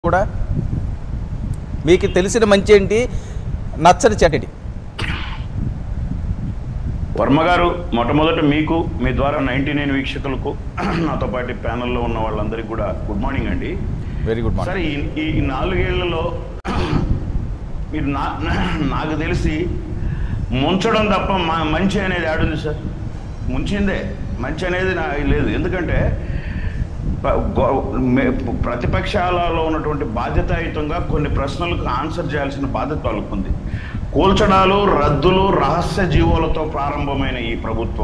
కూడా మీకు తెలిసిన మంచి ఏంటి నచ్చని చెడ్డటి వర్మ గారు మొట్టమొదట మీకు మీ ద్వారా నైన్టీ నైన్ వీక్షకులకు నాతో పాటు ప్యానల్లో ఉన్న వాళ్ళందరికీ కూడా గుడ్ మార్నింగ్ అండి వెరీ గుడ్ సరే మార్నింగ్ ఈ ఈ నాలుగేళ్లలో మీరు నా నాకు తెలిసి ముంచడం తప్ప మా మంచి అనేది ఆడుంది సార్ ముంచిందే మంచి అనేది నా లేదు ఎందుకంటే ప- గో- మే- ప్రతిపక్షాలలో ఉన్నటువంటి బాధ్యతాయుతంగా కొన్ని ప్రశ్నలకు ఆన్సర్ చేయాల్సిన బాధ్యత వాళ్ళకు ఉంది కూల్చడాలు రద్దులు రహస్య జీవోలతో ప్రారంభమైన ఈ ప్రభుత్వం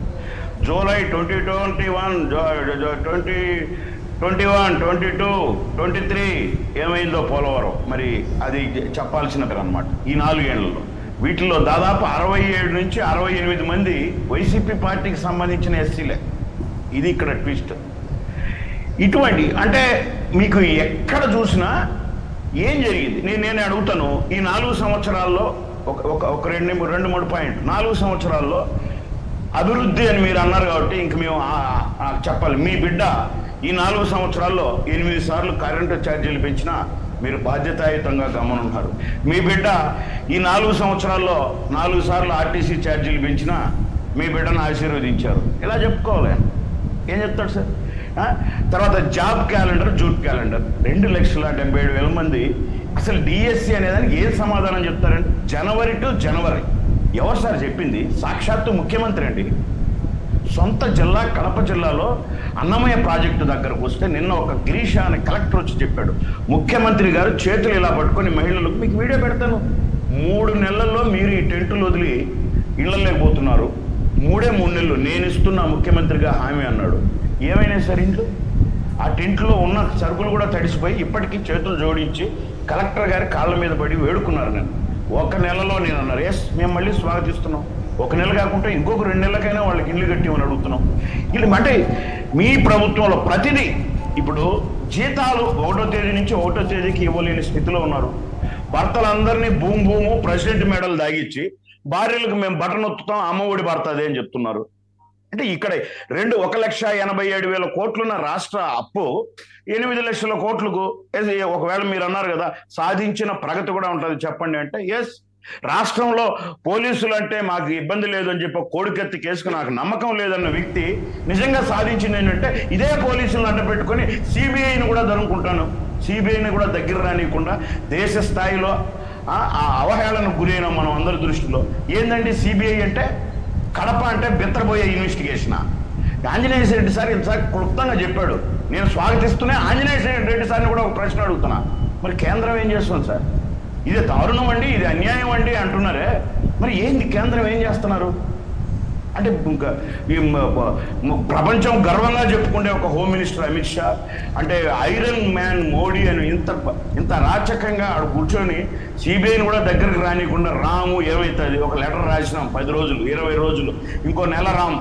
July twenty twenty one twenty twenty one twenty two twenty three ఏమైందో పోలవరం మరి అది చెప్పాల్సినది అనమాట ఈ నాలుగేళ్లలో వీటిలో దాదాపు అరవై ఏడు నుంచి అరవై ఎనిమిది మంది వైసీపీ పార్టీకి సంబంధించిన ఎస్సీలే ఇది ఇక్కడ ట్విస్ట్ ఇటువంటి అంటే మీకు ఎక్కడ చూసినా ఏం జరిగింది నేను నేను అడుగుతాను ఈ నాలుగు సంవత్సరాల్లో ఒక ఒక ఒక రెండు రెండు మూడు పాయింట్ నాలుగు సంవత్సరాల్లో అభివృద్ధి అని మీరు అన్నారు కాబట్టి ఇంక మేము ఆ- ఆ చెప్పాలి మీ బిడ్డ ఈ నాలుగు సంవత్సరాల్లో ఎనిమిది సార్లు కరెంటు ఛార్జీలు పెంచినా మీరు బాధ్యతాయుతంగా గమనున్నారు మీ బిడ్డ ఈ నాలుగు సంవత్సరాల్లో నాలుగు సార్లు ఆర్టీసీ ఛార్జీలు పెంచినా మీ బిడ్డను ఆశీర్వదించారు ఇలా చెప్పుకోవాలి ఏం చెప్తాడు సార్ ఆ? తర్వాత జాబ్ క్యాలెండర్ జూట్ క్యాలెండర్ రెండు లక్షల డెబ్బై ఏడు వేల మంది అసలు డిఎస్సి అనేదానికి ఏం సమాధానం చెప్తారండి జనవరి టు జనవరి ఎవరు సార్ చెప్పింది సాక్షాత్తు ముఖ్యమంత్రి అండి సొంత జిల్లా కడప జిల్లాలో అన్నమయ్య ప్రాజెక్టు దగ్గరకు వస్తే నిన్న ఒక గిరీష అనే కలెక్టర్ వచ్చి చెప్పాడు ముఖ్యమంత్రి గారు చేతులు ఇలా పట్టుకొని మహిళలకు మీకు వీడియో పెడతాను మూడు నెలల్లో మీరు ఈ టెంటులు వదిలి ఇళ్లలేకపోతున్నారు మూడే మూడు నెలలు నేను ఇస్తున్నా ముఖ్యమంత్రిగా హామీ అన్నాడు ఏమైనా సార్ ఇంట్లో ఆ టెంట్లో ఉన్న సరుకులు కూడా తడిసిపోయి ఇప్పటికీ చేతులు జోడించి కలెక్టర్ గారి కాళ్ళ మీద పడి వేడుకున్నారు నేను ఒక నెలలో నేను అన్నారు ఎస్ మేము మళ్ళీ స్వాగతిస్తున్నాం ఒక నెల కాకుండా ఇంకొక రెండు నెలలకైనా వాళ్ళకి ఇల్లు కట్టిమని అడుగుతున్నాం ఇల్లు అంటే మీ ప్రభుత్వంలో ప్రతిదీ ఇప్పుడు జీతాలు ఒకటో తేదీ నుంచి ఒకటో తేదీకి ఇవ్వలేని స్థితిలో ఉన్నారు భర్తలందరినీ భూమి భూము ప్రెసిడెంట్ మెడల్ దాగిచ్చి భార్యలకు మేము బటన్ ఒత్తుతాం అమ్మ ఒడి పడుతుంది అని చెప్తున్నారు అంటే ఇక్కడ రెండు ఒక లక్ష ఎనభై ఏడు వేల కోట్లున్న రాష్ట్ర అప్పు ఎనిమిది లక్షల కోట్లకు ఏది ఒకవేళ మీరు అన్నారు కదా సాధించిన ప్రగతి కూడా ఉంటుంది చెప్పండి అంటే ఎస్ రాష్ట్రంలో పోలీసులు అంటే మాకు ఇబ్బంది లేదు అని చెప్పి కోడికెత్తి కేసుకు నాకు నమ్మకం లేదన్న వ్యక్తి నిజంగా సాధించింది ఏంటంటే ఇదే పోలీసులను అడ్డ పెట్టుకొని సిబిఐని కూడా దొరుకుంటాను సిబిఐని కూడా దగ్గర రానియకుండా దేశ స్థాయిలో ఆ ఆ అవహేళనకు గురైన మనం అందరి దృష్టిలో ఏందండి సిబిఐ అంటే కడప అంటే బెత్తరబోయే ఇన్వెస్టిగేషన్ ఆంజనేయ రెడ్డి సార్ ఇంతసారి క్లుప్తంగా చెప్పాడు నేను స్వాగతిస్తూనే ఆంజనేయ రెడ్డి సార్ని కూడా ఒక ప్రశ్న అడుగుతున్నా మరి కేంద్రం ఏం చేస్తుంది సార్ ఇది దారుణం అండి ఇది అన్యాయం అండి అంటున్నారే మరి ఏంది కేంద్రం ఏం చేస్తున్నారు అంటే ఇంకా ఈ మ- మ- ప్రపంచం గర్వంగా చెప్పుకునే ఒక హోమ్ మినిస్టర్ అమిత్ షా అంటే ఐరన్ మ్యాన్ మోడీ అని ఇంత ఇంత రాచకంగా ఆడ కూర్చొని సిబిఐని కూడా దగ్గరికి రానికుండా రాము ఏమవుతుంది ఒక లెటర్ రాసినాం పది రోజులు ఇరవై రోజులు ఇంకో నెల రాము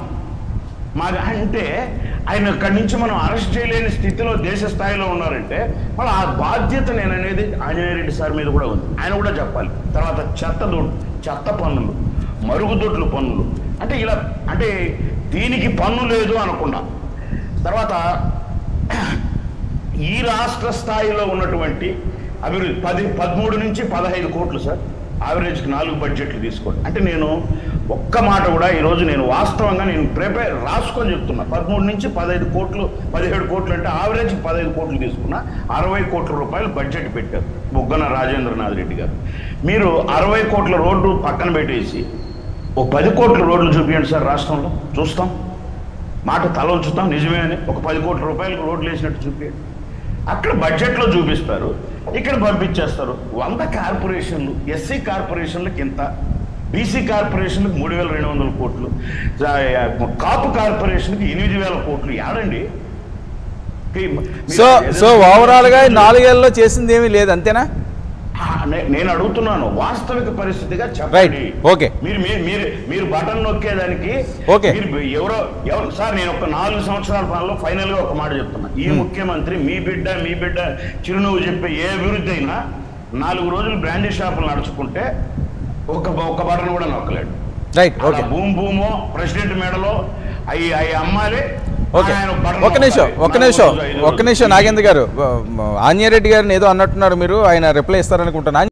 మాకు అంటే ఆయన అక్కడి నుంచి మనం అరెస్ట్ చేయలేని స్థితిలో దేశ స్థాయిలో ఉన్నారంటే మళ్ళీ ఆ బాధ్యత నేను అనేది ఆంజనేయ రెడ్డి సార్ మీద కూడా ఉంది ఆయన కూడా చెప్పాలి తర్వాత చెత్త దొడ్డు చెత్త పన్నులు మరుగుదొడ్లు పన్నులు అంటే ఇలా అంటే దీనికి పన్ను లేదు అనకుండా తర్వాత ఈ రాష్ట్ర స్థాయిలో ఉన్నటువంటి అభివృద్ధి పది పదమూడు నుంచి పదహైదు కోట్లు సార్ యావరేజ్కి నాలుగు బడ్జెట్లు తీసుకోండి అంటే నేను ఒక్క మాట కూడా ఈరోజు నేను వాస్తవంగా నేను ప్రిపేర్ రాసుకొని చెప్తున్నా పదమూడు నుంచి పదహైదు కోట్లు పదిహేడు కోట్లు అంటే యావరేజ్కి పదహైదు కోట్లు తీసుకున్నా అరవై కోట్ల రూపాయలు బడ్జెట్ పెట్టారు బుగ్గన రాజేంద్రనాథ్ రెడ్డి గారు మీరు అరవై కోట్ల రోడ్డు పక్కన పెట్టేసి ఓ పది కోట్ల రోడ్లు చూపించండి సార్ రాష్ట్రంలో చూస్తాం మాట తల ఉంచుతాం నిజమే అని ఒక పది కోట్ల రూపాయలకు రోడ్లు వేసినట్టు చూపించండి అక్కడ బడ్జెట్లో చూపిస్తారు ఇక్కడ పంపించేస్తారు వంద కార్పొరేషన్లు ఎస్సీ కార్పొరేషన్లకు ఇంత బీసీ కార్పొరేషన్లకు మూడు వేల రెండు వందల కోట్లు జా- కాపు కార్పొరేషన్కి ఎనిమిది వేల కోట్లు యాడండి సో సో ఓవరాల్ గా ఈ నాలుగేళ్లలో చేసింది ఏమీ లేదు అంతేనా ఆ, నే- నేను అడుగుతున్నాను వాస్తవిక పరిస్థితిగా రైట్ చెప్పండి ఓకే మీరు మీరు మీరు మీరు బటన్ నొక్కేదానికి ఓకే. మీరు ఎవరో ఎవరు సార్ నేను ఒక నాలుగు సంవత్సరాల పాలనలో ఫైనల్ గా ఒక మాట చెప్తున్నా ఈ ముఖ్యమంత్రి మీ బిడ్డ మీ బిడ్డ చిరునవ్వు చెప్పే ఏ అభివృద్ధి అయినా నాలుగు రోజులు బ్రాండీ షాపులు నడుచుకుంటే ఒక ఒక బటన్ కూడా నొక్కలేడు రైట్ అలా ఓకే భూమి భూమో ప్రెసిడెంట్ మేడలో అవి అవి అమ్మాలి ఓకే ఆయన బటన్ ఒక్క నిమిషం నొక్కాలి. ఒక్క నిమిషం నాలుగు రోజులు, ఐదు ఒక్క రోజులు. నిమిషం నాగేంద్ర గారు ఆంజనేయ రెడ్డి గారిని ఏదో అన్నట్టున్నారు మీరు ఆయన రిప్లై ఇస్తారనుకుంటున్నా